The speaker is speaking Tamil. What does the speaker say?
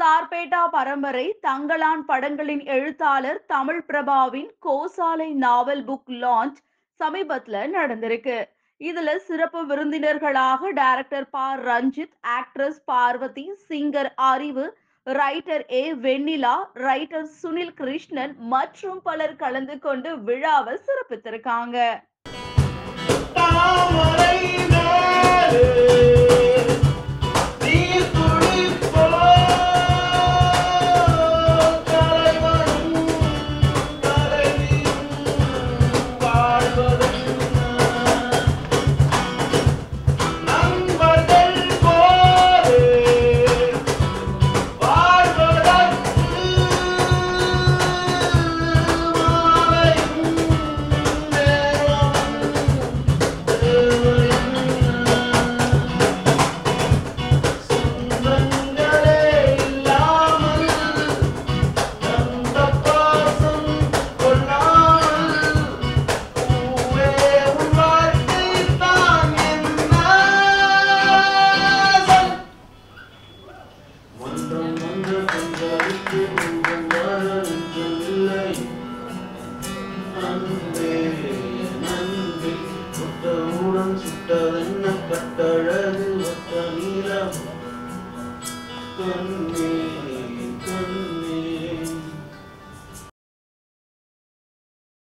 ஸ்டார்பேட்டா பரம்பரை தங்களான் படங்களின் எழுத்தாளர் தமிழ் பிரபாவின் கோசாலை நாவல் புக் லான்ச் சமீபத்துல நடந்திருக்கு இதுல சிறப்பு விருந்தினர்களாக director Pa Ranjith actress Parvathy singer Arivu writer A Vennila writer Sunil Krishnan மற்றும் பலர் கலந்து கொண்டு விழாவை சிறப்பித்திருக்காங்க தாமரை மேலே நீர் துளிப்போ தலைவனும் தலைவியும் வாழ்வதென்ன? நண்பர்கள் போலே வாழ்வதற்கு மாலையும் நேரமும் சொந்தங்களே இல்லாமல் அந்த பாசம் கொள்ளாமல் பூவே உன் வாழ்க்கை தான் என்ன மன்றம் மன்ற கொண்டாடிக்கு மன்றம் வாழவில்லை அன்பே நன்றி சுட்டவுடன் சுட்டதென்ன கட்டழகு ஒத்த நீளம் கண்ணே